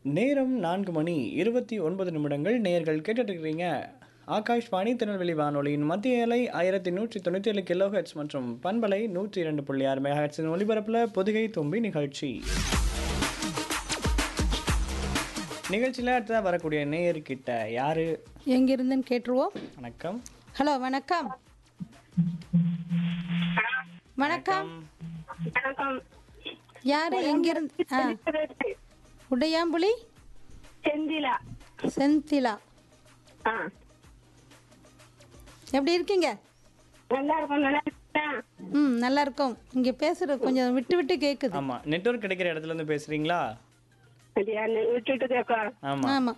நேரம் நான்கு மணி இருபத்தி ஒன்பது நிமிடங்கள் நேர்கள் கேட்டுட்டு இருக்கிறீங்க ஆகாஷ்வாணி திருநெல்வேலி வானொலியின் மத்திய அலை ஆயிரத்தி நூற்றி தொண்ணூற்றி ஏழு கிலோ ஹெட்ஸ் மற்றும் பண்பலை நூற்றி இரண்டு புள்ளி ஆறு மெகா ஹெட்ஸின் ஒலிபரப்பில் பொதுகை தும்பி நிகழ்ச்சி நிகழ்ச்சியில் அடுத்ததாக வரக்கூடிய நேயர்கிட்ட யாரு எங்கிருந்துன்னு கேட்டுருவோம் வணக்கம் ஹலோ வணக்கம் வணக்கம் வணக்கம் யாரு எங்கிருந்து ஆ உடையாம்புலி செந்திலா செந்திலா ஆ எப்படி இருக்கீங்க நல்லா இருக்கும் நல்லா இருக்கா? ம் நல்லா இருக்கும் இங்க பேசுறது கொஞ்சம் விட்டு விட்டு கேக்குது ஆமாம் நெட்வொர்க் கிடைக்கிற இடத்துல இருந்து பேசுகிறீங்களா சரியா நீ விட்டுட்டு கேட்க ஆமாம் ஆமா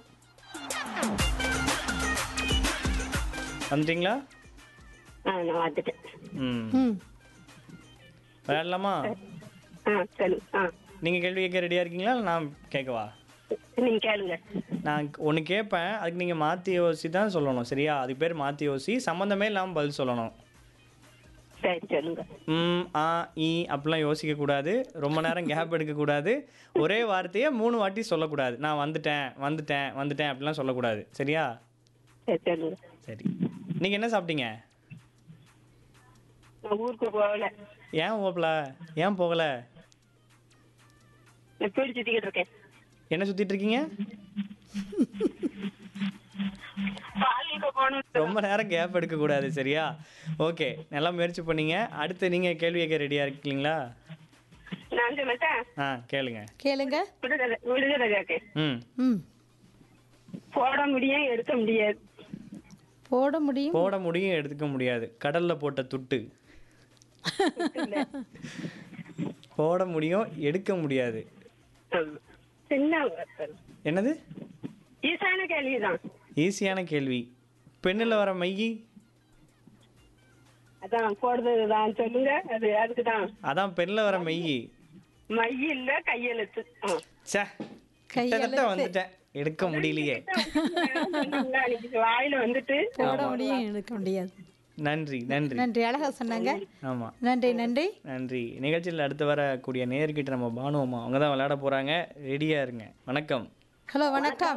வந்துட்டீங்களா ஆ நான் வந்துட்டேன் ம் ம் விளையாடலாமா ஆ சரி ஆ நீங்கள் கேள்வி கேட்க ரெடியாக இருக்கீங்களா இல்லை நான் கேட்கவா நீங்க கேளுங்க நான் ஒன்று கேட்பேன் அதுக்கு நீங்கள் மாற்றி யோசி தான் சொல்லணும் சரியா அதுக்கு பேர் மாற்றி யோசி சம்மந்தமே இல்லாமல் பதில் சொல்லணும் சரி சொல்லுங்க ம் ஆ ஈ அப்படிலாம் யோசிக்கக்கூடாது ரொம்ப நேரம் கேப் எடுக்கக்கூடாது ஒரே வார்த்தையை மூணு வாட்டி சொல்லக்கூடாது நான் வந்துட்டேன் வந்துட்டேன் வந்துட்டேன் அப்படிலாம் சொல்லக்கூடாது சரியா சரி சொல்லுங்க சரி நீங்கள் என்ன சாப்பிட்டீங்க நான் ஊருக்கு போகல ஏன் போகல ஏன் போகலை நான் பீடி சுத்திக்கிட்டு இருக்கேன் என்ன சுற்றிட்டு இருக்கீங்க பாலிக்கு போகணும் ரொம்ப நேரம் கேப் எடுக்கக்கூடாது சரியா ஓகே நல்லா முயற்சி பண்ணீங்க அடுத்து நீங்கள் கேள்வி கேட்க ரெடியாக இருக்கீங்களா நான் சொன்னேன் ஆ கேளுங்க கேளுங்க விடுதலை விடுதலை கேட்க ம் ம் போட முடியும் எடுக்க முடியாது போட முடியும் போட முடியும் எடுத்துக்க முடியாது கடல்ல போட்ட துட்டு போட முடியும் எடுக்க முடியாது ஆமா. சின்ன வார்த்தை. என்னது ஈசான கேள்விதான் ஈஸியான கேள்வி பெண்ணில் வர மையி அதான் போடுறது தான் சொல்லுங்க அது அதுக்கு தான் அதான் பெண்ணில் வர மையி மை இல்ல கையெழுத்து ஆ. சே கிட்டத்தட்ட கையெழுத்து. வந்துட்டேன் எடுக்க முடியலையே சொன்னீங்களா, அன்னைக்கு வாயில வந்துட்டு போட முடியும் எடுக்க முடியாது நன்றி நன்றி நன்றி அழகா சொன்னாங்க ஆமா நன்றி நன்றி நன்றி நிகழ்ச்சியில் அடுத்து வரக்கூடிய நேர்கிட்ட நம்ம பானுவம்மா அவங்க தான் விளையாட போறாங்க ரெடியா இருங்க வணக்கம் ஹலோ வணக்கம்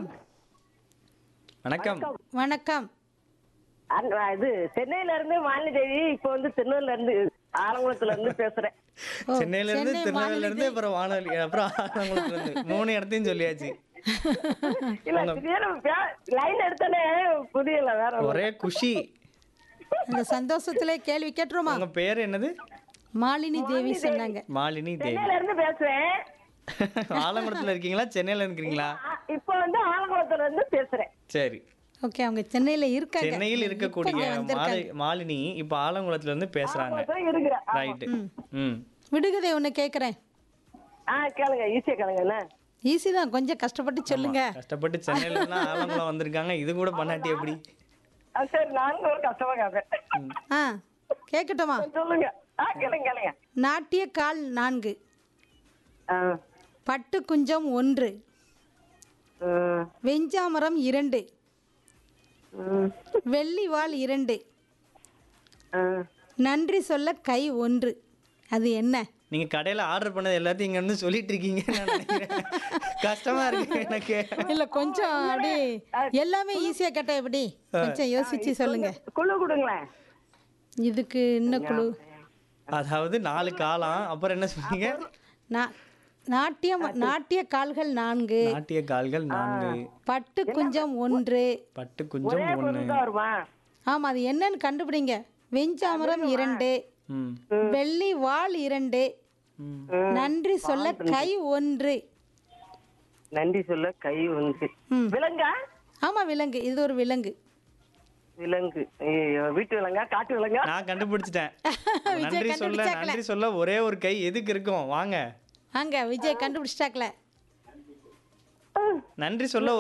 வணக்கம் வணக்கம் அந்த இது சென்னையில இருந்து மாலினி தேவி இப்போ வந்து திருநெல்வேலில இருந்து ஆலங்குளத்துல இருந்து பேசுறேன் ஓ, சென்னையில இருந்து சென்னை திருநெல்வேலில இருந்து அப்புறம் வானொலி அப்புறம் ஆலங்குளத்துல இருந்து மூணு இடத்தையும் சொல்லியாச்சு இல்ல திடீர்னு லைன் எடுத்தனே புரியல வேற ஒண்ணும். ஒரே குஷி அந்த சந்தோஷத்திலே கேள்வி கேட்டுருமா உங்க பேர் என்னது மாலினி தேவி சொன்னாங்க மாலினி தேவி சென்னையில இருந்து பேசுறேன் ஆலங்குளத்துல இருக்கீங்களா சென்னையில இருக்கிறீங்களா ஆ, இப்போ வந்து ஆலங்குளத்துல இருந்து பேசுறேன் சரி ஓகே அவங்க சென்னையில இருக்காங்க சென்னையில் இருக்கக்கூடிய இப்ப இங்க வந்திருக்காங்க. மாலி மாலினி இப்ப ஆலங்குளத்துல இருந்து பேசுறாங்க ஆலங்குளத்துல இருக்கிறேன் ஆ. ரைட்டு ம் விடுகதை ஒண்ணு கேக்குறேன் ஆ கேளுங்க ஈஸியா கேளுங்க என்ன ஈஸி தான் கொஞ்சம் கஷ்டப்பட்டு சொல்லுங்க கஷ்டப்பட்டு சென்னையில இருந்து ஆலங்குளம் வந்திருக்காங்க இது கூட பண்ணாட்டி எப்படி ஆ, சரி நானும் ஒரு கஷ்டமா கேட்பேன் ஆ கேட்கட்டுமா சொல்லுங்க ஆ கேளுங்க கேளுங்க நாட்டிய கால் நான்கு ஆ, பட்டு குஞ்சம் ஒன்று ம், வெஞ்சாமரம் இரண்டு ம், வெள்ளி வாள் இரண்டு ஆ. நன்றி சொல்ல கை ஒன்று அது என்ன நீங்க கடையில ஆர்டர் பண்ணது எல்லாத்தையும் இங்க வந்து சொல்லிட்டு இருக்கீங்கன்னு நான் நினைக்கிறேன் கஷ்டமா இருக்கு எனக்கு இல்ல கொஞ்சம் அப்படி எல்லாமே ஈஸியா கேட்டா எப்படி கொஞ்சம் யோசிச்சு சொல்லுங்க குழு கொடுங்களேன் இதுக்கு என்ன குழு அதாவது நாலு காலம் அப்புறம் என்ன சொன்னீங்க நா- நாட்டியம் நாட்டிய கால்கள் நான்கு நாட்டிய கால்கள் நான்கு பட்டு குஞ்சம் ஒன்று பட்டு குஞ்சம் ஒண்ணு பொருள் தான் வருமா ஆமா அது என்னன்னு கண்டுபிடிங்க வெஞ்சாமரம் இரண்டு ம் வெள்ளி வாள் இரண்டு ம். நன்றி சொல்ல கை ஒன்று நன்றி சொல்ல கை வந்து ம். விலங்கா ஆமா விலங்கு இது ஒரு விலங்கு விலங்கு ஐயோ வீட்டு விலங்கா காட்டு விலங்கா நான் கண்டுபிடிச்சிட்டேன் விஜய் நன்றி சொல்ல கண்டுபிடிச்சாக்கல. நன்றி சொல்ல ஒரே ஒரு கை எதுக்கு இருக்கும் வாங்க வாங்க விஜய் கண்டுபிடிச்சிட்டாக்கல நன்றி சொல்ல